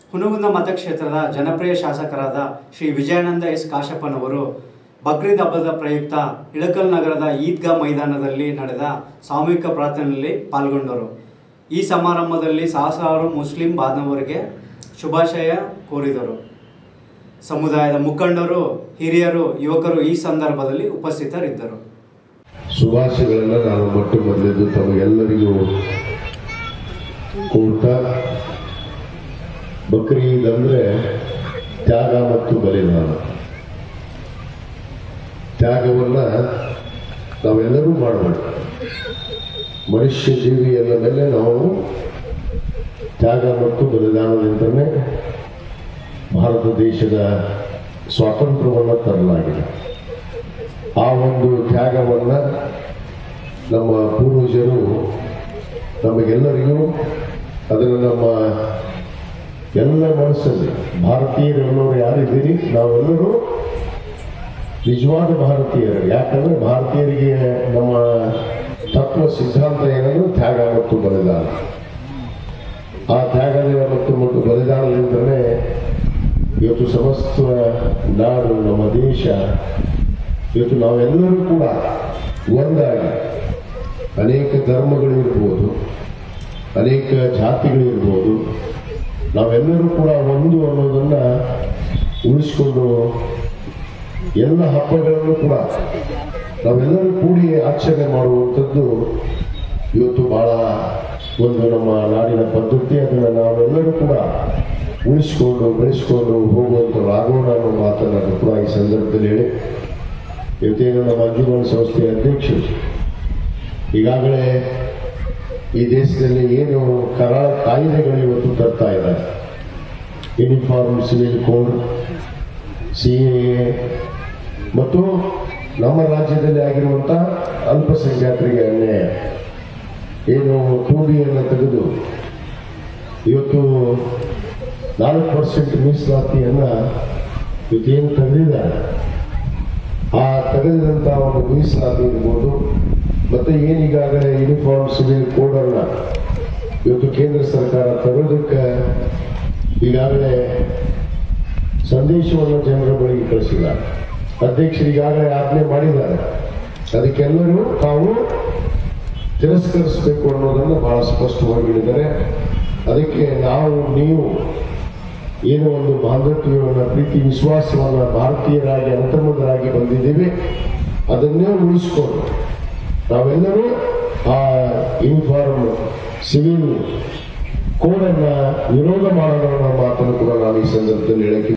ಹುನಗುಂದ ಮತಕ್ಷೇತ್ರದ ಜನಪ್ರಿಯ ಶಾಸಕರಾದ ಶ್ರೀ ವಿಜಯಾನಂದ ಎಸ್ ಕಾಶಪ್ಪನವರು ಬಕ್ರೀದ್ ಹಬ್ಬದ ಪ್ರಯುಕ್ತ ಇಳಕಲ್ ನಗರದ ಈದ್ಗಾ ಮೈದಾನದಲ್ಲಿ ನಡೆದ ಸಾಮೂಹಿಕ ಪ್ರಾರ್ಥನೆಯಲ್ಲಿ ಪಾಲ್ಗೊಂಡರು ಈ ಸಮಾರಂಭದಲ್ಲಿ ಸಹಸ್ರಾರು ಮುಸ್ಲಿಂ ಬಾಂಧವರಿಗೆ ಶುಭಾಶಯ ಕೋರಿದರು ಸಮುದಾಯದ ಮುಖಂಡರು ಹಿರಿಯರು ಯುವಕರು ಈ ಸಂದರ್ಭದಲ್ಲಿ ಉಪಸ್ಥಿತರಿದ್ದರು ಶುಭಾಶಯಗಳನ್ನು ನಾನು ಮೊಟ್ಟ ಮೊದಲಿದ್ದು ತಮಗೆಲ್ಲರಿಗೂ ಕೋರ್ತಾ ಬಕ್ರೀದ್ ಅಂದ್ರೆ ತ್ಯಾಗ ಮತ್ತು ಬಲಿದಾನ ತ್ಯಾಗವನ್ನ ನಾವೆಲ್ಲರೂ ಮಾಡಬೇಕು ಮನುಷ್ಯ ಜೀವಿಯಲ್ಲ ಮೇಲೆ ನಾವು ತ್ಯಾಗ ಮತ್ತು ಬಲಿದಾನದಿಂದಲೇ ಭಾರತ ದೇಶದ ಸ್ವಾತಂತ್ರ್ಯವನ್ನು ತರಲಾಗಿದೆ ಆ ಒಂದು ತ್ಯಾಗವನ್ನು ನಮ್ಮ ಪೂರ್ವಜರು ನಮಗೆಲ್ಲರಿಗೂ ಅದನ್ನು ನಮ್ಮ ಎಲ್ಲ ಮನಸ್ಸಲ್ಲಿ ಭಾರತೀಯರು ಎಲ್ಲರೂ ಯಾರಿದ್ದೀರಿ ನಾವೆಲ್ಲರೂ ನಿಜವಾದ ಭಾರತೀಯರು ಯಾಕಂದ್ರೆ ಭಾರತೀಯರಿಗೆ ನಮ್ಮ ತತ್ವ ಸಿದ್ಧಾಂತ ಏನಂದ್ರೆ ತ್ಯಾಗ ಮತ್ತು ಬಲಿದಾನ ಆ ತ್ಯಾಗದ ಮತ್ತು ಮತ್ತು ಬಲಿದಾನದಿಂದಲೇ ಇವತ್ತು ಸಮಸ್ತ ನಾಡು ನಮ್ಮ ದೇಶ ಇವತ್ತು ನಾವೆಲ್ಲರೂ ಕೂಡ ಒಂದಾಗಿ ಅನೇಕ ಧರ್ಮಗಳಿರ್ಬೋದು ಅನೇಕ ಜಾತಿಗಳಿರ್ಬೋದು ನಾವೆಲ್ಲರೂ ಕೂಡ ಒಂದು ಅನ್ನೋದನ್ನ ಉಳಿಸ್ಕೊಂಡು ಎಲ್ಲ ಹಬ್ಬಗಳನ್ನು ಕೂಡ ನಾವೆಲ್ಲರೂ ಕೂಡಿ ಆಚರಣೆ ಮಾಡುವಂಥದ್ದು ಇವತ್ತು ಬಹಳ ಒಂದು ನಮ್ಮ ನಾಡಿನ ಪದ್ಧತಿ ಅದನ್ನು ನಾವೆಲ್ಲರೂ ಕೂಡ ಉಳಿಸ್ಕೊಂಡು ಬೆಳೆಸ್ಕೊಂಡು ಹೋಗುವಂಥದ್ದಾಗೋಣ ಅನ್ನೋ ಮಾತನ್ನು ನಾನು ಕೂಡ ಈ ಸಂದರ್ಭದಲ್ಲಿ ಹೇಳಿ ಇವತ್ತೇನು ನಮ್ಮ ಅಂಜುಮನ್ ಸಂಸ್ಥೆಯ ಅಧ್ಯಕ್ಷರು ಈಗಾಗಲೇ ಈ ದೇಶದಲ್ಲಿ ಏನು ಕರ ಕಾಯ್ದೆಗಳು ಇವತ್ತು ತರ್ತಾ ಇದ್ದಾರೆ ಯೂನಿಫಾರ್ಮ್ ಸಿವಿಲ್ ಕೋಡ್ ಸಿ ಮತ್ತು ನಮ್ಮ ರಾಜ್ಯದಲ್ಲಿ ಆಗಿರುವಂಥ ಅಲ್ಪಸಂಖ್ಯಾತರಿಗೆ ಅನ್ಯಾಯ ಏನು ಟೂಬಿಯನ್ನು ತೆಗೆದು ಇವತ್ತು ನಾಲ್ಕು ಪರ್ಸೆಂಟ್ ಮೀಸಲಾತಿಯನ್ನು ಇವತ್ತೇನು ತೆಗೆದಿದ್ದಾರೆ ಆ ತೆಗೆದಂಥ ಒಂದು ಮೀಸಲಾತಿ ಇರ್ಬೋದು ಮತ್ತೆ ಏನೀಗಾಗಲೇ ಯೂನಿಫಾರ್ಮ್ ಸಿವಿಲ್ ಕೋಡ್ ಅನ್ನ ಇವತ್ತು ಕೇಂದ್ರ ಸರ್ಕಾರ ತಗೊಳ್ಳೋದಕ್ಕೆ ಈಗಾಗಲೇ ಸಂದೇಶವನ್ನು ಜನರ ಬಳಿಗೆ ಕಳಿಸಿದ್ದಾರೆ ಅಧ್ಯಕ್ಷರು ಈಗಾಗಲೇ ಆಜ್ಞೆ ಮಾಡಿದ್ದಾರೆ ಅದಕ್ಕೆಲ್ಲರೂ ತಾವು ತಿರಸ್ಕರಿಸಬೇಕು ಅನ್ನೋದನ್ನು ಬಹಳ ಸ್ಪಷ್ಟವಾಗಿ ಹೇಳಿದ್ದಾರೆ ಅದಕ್ಕೆ ನಾವು ನೀವು ಏನು ಒಂದು ಬಾಂಧವ್ಯವನ್ನು ಪ್ರೀತಿ ವಿಶ್ವಾಸವನ್ನು ಭಾರತೀಯರಾಗಿ ಅಂತರ್ಮುಖರಾಗಿ ಬಂದಿದ್ದೀವಿ ಅದನ್ನೇ ಉಳಿಸ್ಕೊಂಡು ನಾವೆಲ್ಲರೂ ಆ ಯೂನಿಫಾರ್ಮ್ ಸಿವಿಲ್ ಕೋಡನ್ನು ವಿರೋಧ ಮಾಡೋಣ ಅನ್ನೋ ಮಾತನ್ನು ಕೂಡ ನಾನು ಈ ಸಂದರ್ಭದಲ್ಲಿ ಹೇಳಕ್ಕೆ